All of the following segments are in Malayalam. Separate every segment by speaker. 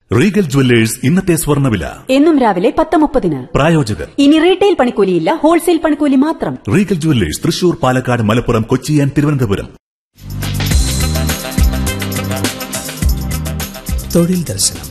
Speaker 1: റീഗൽ ജുവല്ലേഴ്സ് ഇന്നത്തെ സ്വർണ്ണവില
Speaker 2: എന്നും രാവിലെ പത്ത് മുപ്പതിന്
Speaker 1: പ്രായോജകർ
Speaker 2: ഇനി റീറ്റെയിൽ പണിക്കൂലിയില്ല ഹോൾസെയിൽ പണിക്കൂലി മാത്രം
Speaker 1: Regal Jewellers Thrissur Palakkad Malappuram Kochi and Thiruvananthapuram
Speaker 3: തൊഴിൽ ദർശനം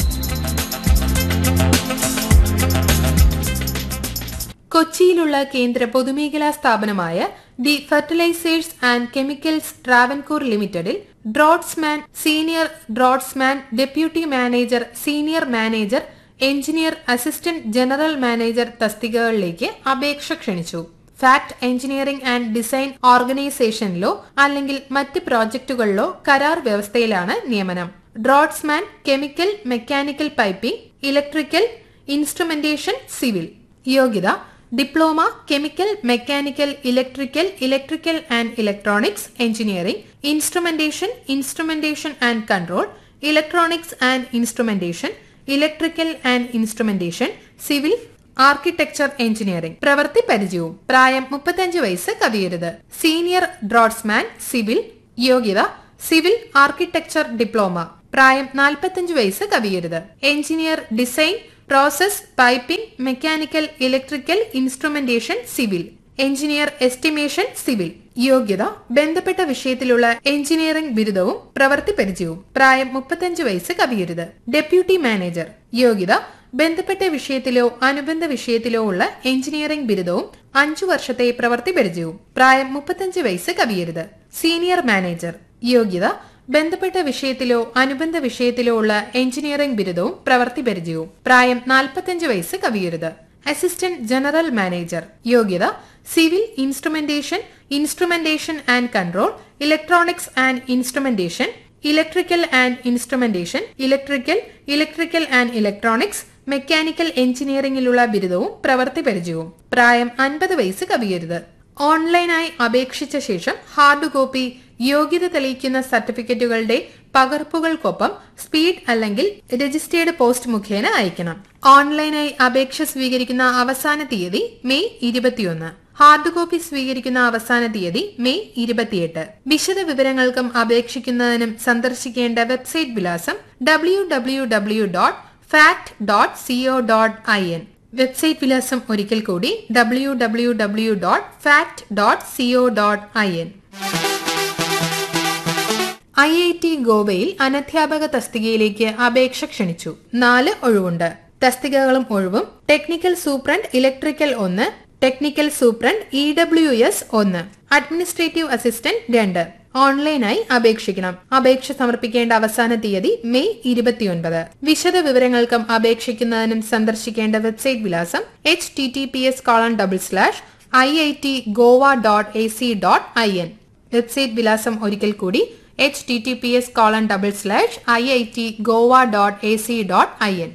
Speaker 4: കൊച്ചിയിലുള്ള കേന്ദ്ര പൊതുമേഖലാ സ്ഥാപനമായ the Fertilisers and Chemicals Travancore ലിമിറ്റഡിൽ draughtsman senior draughtsman deputy manager senior manager engineer assistant general manager തസ്തികകളിലേക്ക് അപേക്ഷ ക്ഷണിച്ചു ഫാക്ട് എഞ്ചിനീയറിംഗ് ആൻഡ് ഡിസൈൻ ഓർഗനൈസേഷനിലോ അല്ലെങ്കിൽ മറ്റ് പ്രോജക്റ്റുകളിലോ കരാർ വ്യവസ്ഥയിലാണ് നിയമനം draughtsman chemical mechanical piping electrical instrumentation civil യോഗ്യത diploma chemical mechanical electrical electrical and electronics engineering instrumentation instrumentation and control electronics and instrumentation electrical and instrumentation civil architecture engineering പ്രവൃത്തി പരിചയവും പ്രായം മുപ്പത്തഞ്ച് വയസ്സ് കവിയരുത് സീനിയർ ഡ്രോട്സ്മാൻ സിവിൽ യോഗ്യത സിവിൽ ആർക്കിടെക്ചർ ഡിപ്ലോമ പ്രായം നാൽപ്പത്തഞ്ച് വയസ്സ് കവിയരുത് engineer design process piping mechanical electrical instrumentation civil engineer estimation civil യോഗ്യത ബന്ധപ്പെട്ട വിഷയത്തിലുള്ള എഞ്ചിനീയറിംഗ് ബിരുദവും പ്രവൃത്തി പരിചയവും പ്രായം മുപ്പത്തഞ്ച് വയസ്സ് കവിയരുത് ഡെപ്യൂട്ടി മാനേജർ യോഗ്യത ബന്ധപ്പെട്ട വിഷയത്തിലോ അനുബന്ധ വിഷയത്തിലോ ഉള്ള എഞ്ചിനീയറിംഗ് ബിരുദവും അഞ്ചു വർഷത്തെ പ്രവൃത്തി പരിചയവും പ്രായം മുപ്പത്തഞ്ച് വയസ്സ് കവിയരുത് സീനിയർ മാനേജർ യോഗ്യത ബന്ധപ്പെട്ട വിഷയത്തിലോ അനുബന്ധ വിഷയത്തിലോ ഉള്ള എഞ്ചിനീയറിംഗ് ബിരുദവും പ്രവൃത്തി പരിചയവും പ്രായം നാൽപ്പത്തഞ്ച് വയസ്സ് കവിയരുത് അസിസ്റ്റന്റ് ജനറൽ മാനേജർ യോഗ്യത civil instrumentation instrumentation and control electronics and instrumentation electrical and instrumentation electrical electrical and electronics mechanical എഞ്ചിനീയറിംഗിലുള്ള ബിരുദവും പ്രവൃത്തി പരിചയവും പ്രായം അൻപത് വയസ്സ് കവിയരുത് ഓൺലൈനായി അപേക്ഷിച്ച ശേഷം ഹാർഡ് കോപ്പി യോഗ്യത തെളിയിക്കുന്ന സർട്ടിഫിക്കറ്റുകളുടെ പകർപ്പുകൾക്കൊപ്പം സ്പീഡ് അല്ലെങ്കിൽ രജിസ്റ്റേർഡ് പോസ്റ്റ് മുഖേന അയക്കണം ഓൺലൈനായി അപേക്ഷ സ്വീകരിക്കുന്ന അവസാന തീയതി മെയ് ഇരുപത്തിയൊന്ന് ഹാർഡ് കോപ്പി സ്വീകരിക്കുന്ന അവസാന തീയതി മെയ് ഇരുപത്തിയെട്ട് വിശദ വിവരങ്ങൾക്കും അപേക്ഷിക്കുന്നതിനും സന്ദർശിക്കേണ്ട വെബ്സൈറ്റ് വിലാസം W W W dot FACT dot C O dot I N website വിലാസം ഒരിക്കൽ കൂടി W W W dot FACT dot C O dot I N I I T ഗോവയിൽ അനധ്യാപക തസ്തികയിലേക്ക് അപേക്ഷ ക്ഷണിച്ചു നാല് ഒഴിവുണ്ട് തസ്തികകളും ഒഴിവും ടെക്നിക്കൽ സൂപ്രണ്ട് ഇലക്ട്രിക്കൽ ഒന്ന് technical superintendent E W S ഒന്ന് അഡ്മിനിസ്ട്രേറ്റീവ് അസിസ്റ്റന്റ് രണ്ട് ഓൺലൈനായി അപേക്ഷിക്കണം അപേക്ഷ സമർപ്പിക്കേണ്ട അവസാന തീയതി മെയ് ഇരുപത്തിയൊൻപത് വിശദ വിവരങ്ങൾക്കും അപേക്ഷിക്കുന്നതിനും സന്ദർശിക്കേണ്ട വെബ്സൈറ്റ് വിലാസം H T T P S colon double slash I I T Goa dot A C dot I N website വിലാസം ഒരിക്കൽ കൂടി H T T P S colon double slash I I T Goa dot A C dot I N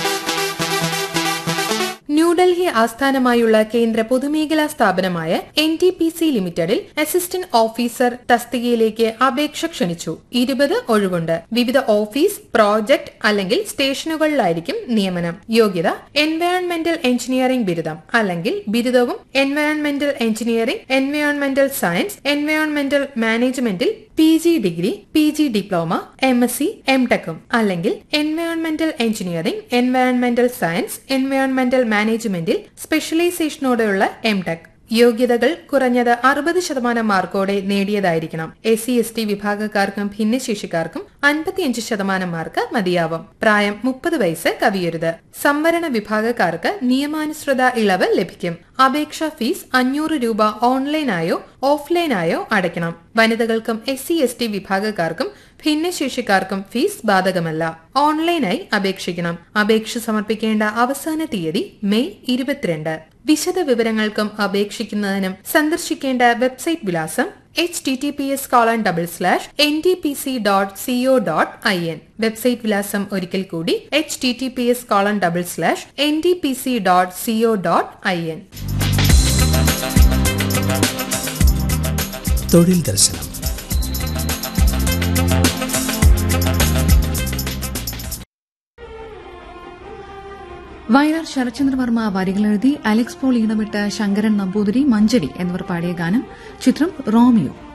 Speaker 4: New Delhi ആസ്ഥാനമായുള്ള കേന്ദ്ര പൊതുമേഖലാ സ്ഥാപനമായ എൻ ടി പി സി ലിമിറ്റഡിൽ അസിസ്റ്റന്റ് ഓഫീസർ തസ്തികയിലേക്ക് അപേക്ഷ ക്ഷണിച്ചു ഇരുപത് ഒഴിവുണ്ട് വിവിധ ഓഫീസ് പ്രോജക്ട് അല്ലെങ്കിൽ സ്റ്റേഷനുകളിലായിരിക്കും നിയമനം യോഗ്യത എൻവയോൺമെന്റൽ എഞ്ചിനീയറിംഗ് ബിരുദം അല്ലെങ്കിൽ ബിരുദവും എൻവയോൺമെന്റൽ എഞ്ചിനീയറിംഗ് എൻവയോൺമെന്റൽ സയൻസ് എൻവയോൺമെന്റൽ മാനേജ്മെന്റിൽ P G degree P G diploma M S C M ടെക്കും അല്ലെങ്കിൽ എൻവയോൺമെന്റൽ എഞ്ചിനീയറിംഗ് എൻവയോൺമെന്റൽ സയൻസ് എൻവയോൺമെന്റൽ മാനേജ്മെന്റിൽ സ്പെഷ്യലൈസേഷനോടെയുള്ള എം ടെക് യോഗ്യതകൾ കുറഞ്ഞത് അറുപത് ശതമാനം മാർക്കോടെ നേടിയതായിരിക്കണം എസ് സി എസ് ടി വിഭാഗക്കാർക്കും ഭിന്നശേഷിക്കാർക്കും അൻപത്തിയഞ്ച് ശതമാനം മാർക്ക് മതിയാവും പ്രായം മുപ്പത് വയസ്സ് കവിയരുത് സംവരണ വിഭാഗക്കാർക്ക് നിയമാനുസൃത ഇളവ് ലഭിക്കും അപേക്ഷാ ഫീസ് അഞ്ഞൂറ് രൂപ ഓൺലൈനായോ ഓഫ്ലൈനായോ അടയ്ക്കണം വനിതകൾക്കും എസ് സി എസ് ടി വിഭാഗക്കാർക്കും ഭിന്നശേഷിക്കാർക്കും ഫീസ് ബാധകമല്ല ഓൺലൈനായി അപേക്ഷിക്കണം അപേക്ഷ സമർപ്പിക്കേണ്ട അവസാന തീയതി മെയ് ഇരുപത്തിരണ്ട് വിശദ വിവരങ്ങൾക്കും അപേക്ഷിക്കുന്നതിനും സന്ദർശിക്കേണ്ട വെബ്സൈറ്റ് വിലാസം H T T P S colon double slash N T P C dot C O dot I N website വിലാസം ഒരിക്കൽ കൂടി H T T P S colon double slash N T P C dot C O dot I N
Speaker 3: തൊഴിൽ ദർശനം
Speaker 5: വയലാർ ശരത്ചന്ദ്രവർമ്മ വരികളെഴുതി അലക്സ് പോൾ ഈണമിട്ട് ശങ്കരൻ നമ്പൂതിരി മഞ്ചരി എന്നിവർ പാടിയ ഗാനം ചിത്രം റോമിയോ